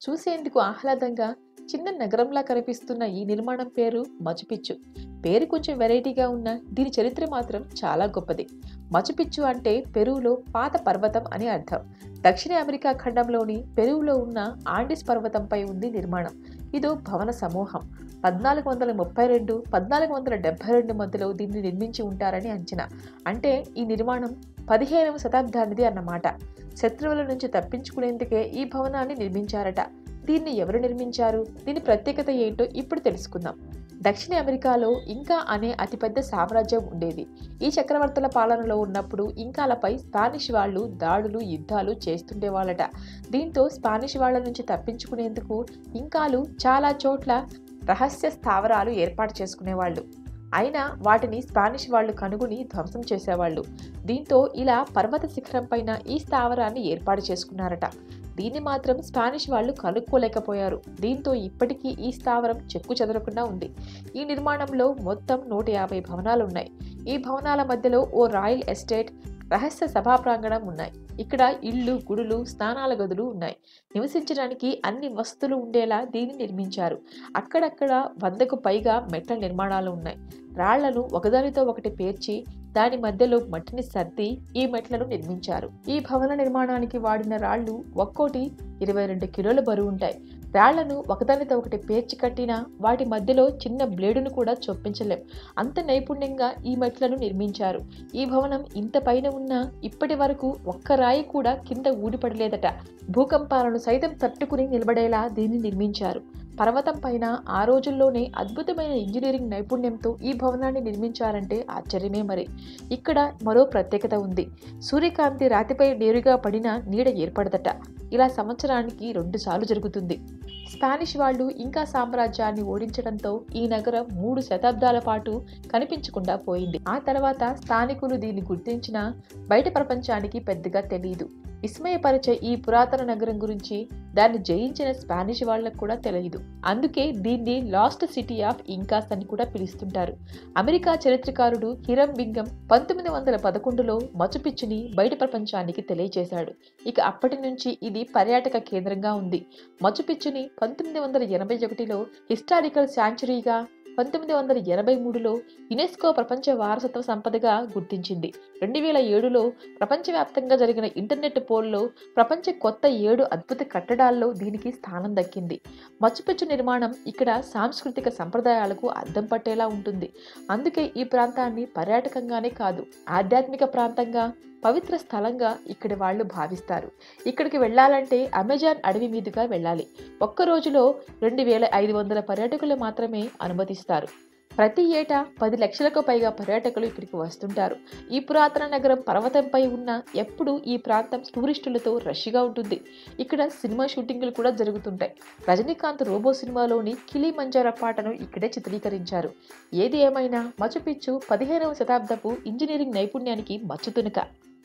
చూసేందుకు ఆహ్లాదంగా చిన్న నగరంలా కనిపిస్తున్న ఈ నిర్మాణం పేరు మచుపిచ్చు పేరు కొంచెం వెరైటీగా ఉన్న దీని చరిత్ర మాత్రం చాలా గొప్పది మచుపిచ్చు అంటే పెరువులో పాత పర్వతం అని అర్థం దక్షిణ అమెరికా ఖండంలోని పెరువులో ఉన్న ఆండిస్ పర్వతంపై ఉంది నిర్మాణం ఇదో భవన సమూహం పద్నాలుగు వందల ముప్పై రెండు పద్నాలుగు వందల డెబ్బై రెండు మధ్యలో దీన్ని నిర్మించి ఉంటారని అంచనా అంటే ఈ నిర్మాణం పదిహేనవ శతాబ్దానిది అన్నమాట శత్రువుల నుంచి తప్పించుకునేందుకే ఈ భవనాన్ని నిర్మించారట దీన్ని ఎవరు నిర్మించారు దీని ప్రత్యేకత ఏంటో ఇప్పుడు తెలుసుకుందాం దక్షిణ అమెరికాలో ఇంకా అనే అతిపెద్ద సామ్రాజ్యం ఉండేది ఈ చక్రవర్తుల పాలనలో ఉన్నప్పుడు ఇంకాలపై స్పానిష్ వాళ్ళు దాడులు యుద్ధాలు చేస్తుండేవాళ్ళట దీంతో స్పానిష్ వాళ్ళ నుంచి తప్పించుకునేందుకు ఇంకాలు చాలా చోట్ల రహస్య స్థావరాలు ఏర్పాటు చేసుకునేవాళ్ళు అయినా వాటిని స్పానిష్ వాళ్ళు కనుగొని ధ్వంసం చేసేవాళ్ళు దీంతో ఇలా పర్వత శిఖరం పైన ఈ స్థావరాన్ని ఏర్పాటు చేసుకున్నారట దీన్ని మాత్రం స్పానిష్ వాళ్ళు కనుక్కోలేకపోయారు దీంతో ఇప్పటికీ ఈ స్థావరం చెక్కు చెదరకుండా ఉంది ఈ నిర్మాణంలో మొత్తం నూట యాభై భవనాలు ఉన్నాయి ఈ భవనాల మధ్యలో ఓ రాయల్ ఎస్టేట్ రహస్య సభా ప్రాంగణం ఉన్నాయి ఇక్కడ ఇళ్ళు గుడులు స్నానాల గదులు ఉన్నాయి నివసించడానికి అన్ని వసతులు ఉండేలా దీన్ని నిర్మించారు అక్కడక్కడ వందకు పైగా మెట్ల నిర్మాణాలు ఉన్నాయి రాళ్లను ఒకదానితో ఒకటి పేర్చి దాని మధ్యలో మట్టిని సర్ది ఈ మెట్లను నిర్మించారు ఈ భవన నిర్మాణానికి వాడిన రాళ్లు ఒక్కోటి ఇరవై రెండు కిలోల బరువు ఉంటాయి రాళ్లను ఒకదానితో ఒకటి పేర్చి కట్టిన వాటి మధ్యలో చిన్న బ్లేడును కూడా చొప్పించలేం అంత నైపుణ్యంగా ఈ మెట్లను నిర్మించారు ఈ భవనం ఇంత పైన ఉన్న ఇప్పటి వరకు ఒక్క రాయి కూడా కింద ఊడిపడలేదట భూకంపాలను సైతం తట్టుకుని నిలబడేలా దీన్ని నిర్మించారు పర్వతం పైన ఆ రోజుల్లోనే అద్భుతమైన ఇంజనీరింగ్ నైపుణ్యంతో ఈ భవనాన్ని నిర్మించారంటే ఆశ్చర్యమే మరి ఇక్కడ మరో ప్రత్యేకత ఉంది సూర్యకాంతి రాతిపై నేరుగా పడిన నీడ ఏర్పడదట ఇలా సంవత్సరానికి రెండుసార్లు జరుగుతుంది స్పానిష్ వాళ్ళు ఇంకా సామ్రాజ్యాన్ని ఓడించడంతో ఈ నగరం మూడు శతాబ్దాల పాటు కనిపించకుండా పోయింది ఆ తర్వాత స్థానికులు దీన్ని గుర్తించినా బయట ప్రపంచానికి పెద్దగా తెలియదు విస్మయపరిచే ఈ పురాతన నగరం గురించి దాన్ని జయించిన స్పానిష్ వాళ్ళకు కూడా తెలియదు అందుకే దీన్ని లాస్ట్ సిటీ ఆఫ్ ఇంకాస్ అని కూడా పిలుస్తుంటారు అమెరికా చరిత్రకారుడు హిరం బింగం పంతొమ్మిది వందల పదకొండులో మచుపిచ్చుని బయట ప్రపంచానికి తెలియజేశాడు ఇక అప్పటి నుంచి ఇది పర్యాటక కేంద్రంగా ఉంది మచుపిచ్చుని పంతొమ్మిది వందల ఎనభై ఒకటిలో హిస్టారికల్ శాంచురీగా పంతొమ్మిది వందల ఎనభై మూడులో యునెస్కో ప్రపంచ వారసత్వ సంపదగా గుర్తించింది రెండు వేల ఏడులో ప్రపంచవ్యాప్తంగా జరిగిన ఇంటర్నెట్ పోల్లో ప్రపంచ కొత్త ఏడు అద్భుత కట్టడాల్లో దీనికి స్థానం దక్కింది మచ్చుపిచ్చు నిర్మాణం ఇక్కడ సాంస్కృతిక సంప్రదాయాలకు అద్దం పట్టేలా ఉంటుంది అందుకే ఈ ప్రాంతాన్ని పర్యాటకంగానే కాదు ఆధ్యాత్మిక ప్రాంతంగా పవిత్ర స్థలంగా ఇక్కడి వాళ్ళు భావిస్తారు ఇక్కడికి వెళ్ళాలంటే అమెజాన్ అడవి మీదుగా వెళ్ళాలి ఒక్క రోజులో రెండు వేల ఐదు వందల పర్యాటకులు మాత్రమే అనుమతిస్తారు ప్రతి ఏటా పది లక్షలకు పైగా పర్యాటకులు ఇక్కడికి వస్తుంటారు ఈ పురాతన నగరం పర్వతంపై ఉన్న ఎప్పుడు ఈ ప్రాంతం టూరిస్టులతో రష్గా ఉంటుంది ఇక్కడ సినిమా షూటింగ్లు కూడా జరుగుతుంటాయి రజనీకాంత్ రోబో సినిమాలోని కిలి మంజార పాటను ఇక్కడే చిత్రీకరించారు ఏది ఏమైనా మచుపిచ్చు పదిహేనవ శతాబ్దపు ఇంజనీరింగ్ నైపుణ్యానికి మచ్చుతునక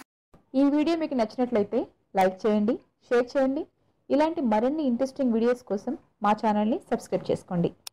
ఈ వీడియో మీకు నచ్చినట్లయితే లైక్ చేయండి షేర్ చేయండి ఇలాంటి మరిన్ని ఇంట్రెస్టింగ్ వీడియోస్ కోసం మా ఛానల్ని సబ్స్క్రైబ్ చేసుకోండి